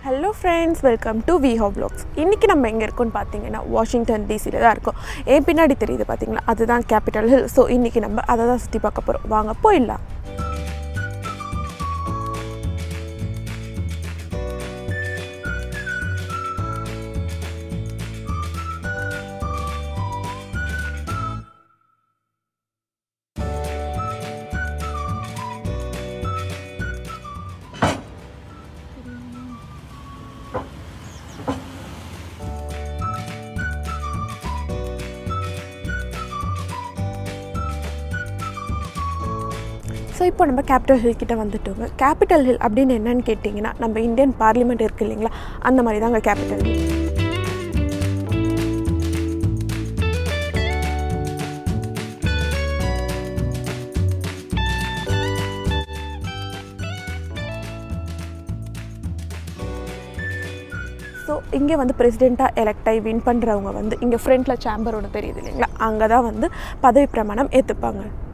hello friends welcome to வி ஹோ vlogs இன்றைக்கி நம்ம எங்கே இருக்கோம்னு பார்த்தீங்கன்னா வாஷிங்டன் டிசியில் தான் இருக்கோம் என் பின்னாடி தெரியுது பார்த்தீங்களா அதுதான் கேபிட்டல் ஹில் ஸோ இன்றைக்கி நம்ம அதை தான் சுற்றி பார்க்க போகிறோம் வாங்க போயிடலாம் ஸோ இப்போ நம்ம கேபிட்டல் ஹில் கிட்ட வந்துட்டோங்க கேபிட்டல் ஹில் அப்படின்னு என்னன்னு கேட்டிங்கன்னா நம்ம இந்தியன் பார்லிமெண்ட் இருக்குது இல்லைங்களா அந்த மாதிரி தாங்க கேபிட்டல் ஹில் ஸோ இங்கே வந்து பிரசிடெண்ட்டாக எலெக்ட் ஆகி வின் பண்ணுறவங்க வந்து இங்கே ஃப்ரண்ட்டில் சேம்பர் ஒன்று தெரியுது இல்லைங்களா அங்கே தான் வந்து பதவி பிரமாணம் ஏற்றுப்பாங்க